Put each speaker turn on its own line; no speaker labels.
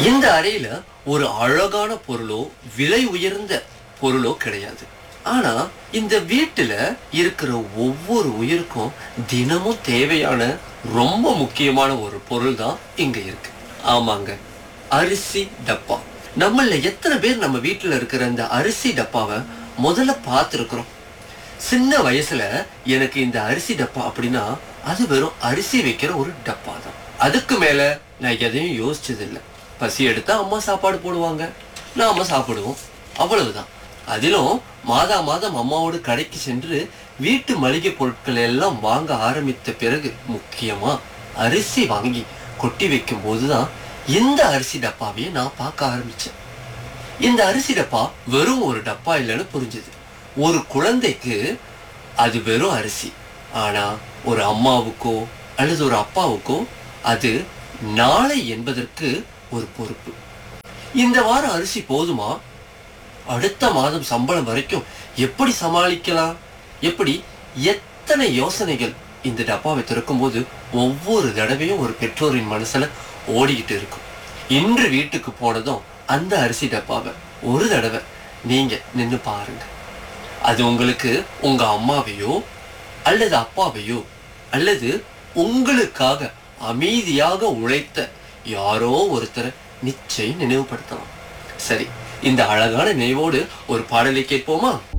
இந்த அறையில ஒரு அழகான பொருளோ விலை உயர்ந்த பொருளோ கிடையாது ஆனா இந்த வீட்டுல இருக்கிற ஒவ்வொரு உயிருக்கும் தினமும் தேவையான ரொம்ப முக்கியமான ஒரு பொருள் தான் இங்க இருக்கு ஆமாங்க அரிசி டப்பா நம்மள எத்தனை பேர் நம்ம வீட்டுல இருக்கிற இந்த அரிசி டப்பாவை முதல்ல பார்த்துருக்குறோம் சின்ன வயசுல எனக்கு இந்த அரிசி டப்பா அப்படின்னா அது வெறும் அரிசி வைக்கிற ஒரு டப்பா தான் அதுக்கு மேல நான் எதையும் யோசிச்சது இல்ல பசி எடுத்தா அம்மா சாப்பாடு போடுவாங்க நாம சாப்பிடுவோம் அவ்வளவுதான் அதிலும் மாதா மாதம் அம்மாவோடு கடைக்கு சென்று வீட்டு மளிகை பொருட்கள் எல்லாம் வாங்க ஆரம்பித்த பிறகு முக்கியமா அரிசி வாங்கி கொட்டி வைக்கும் போதுதான் இந்த அரிசி டப்பாவையே நான் பார்க்க ஆரம்பிச்சேன் இந்த அரிசி டப்பா வெறும் ஒரு டப்பா இல்லைன்னு புரிஞ்சுது ஒரு குழந்தைக்கு அது வெறும் அரிசி ஆனா ஒரு அம்மாவுக்கோ அல்லது ஒரு அப்பாவுக்கோ அது நாளை என்பதற்கு ஒரு பொறுப்பு இந்த வாரம் அரிசி போதுமா அடுத்த மாதம் சம்பளம் வரைக்கும் எப்படி சமாளிக்கலாம் எப்படி எத்தனை யோசனைகள் இந்த டப்பாவை திறக்கும்போது ஒவ்வொரு தடவையும் ஒரு பெற்றோரின் மனசுல ஓடிக்கிட்டு இருக்கும் இன்று வீட்டுக்கு போனதும் அந்த அரிசி டப்பாவை ஒரு தடவை நீங்க நின்னு பாருங்க அது உங்களுக்கு உங்க அம்மாவையோ அல்லது அப்பாவையோ அல்லது உங்களுக்காக அமைதியாக உழைத்த யாரோ ஒருத்தரை நிச்சயம் நினைவுபடுத்தலாம் சரி இந்த அழகான நினைவோடு ஒரு பாடலை கேட்போமா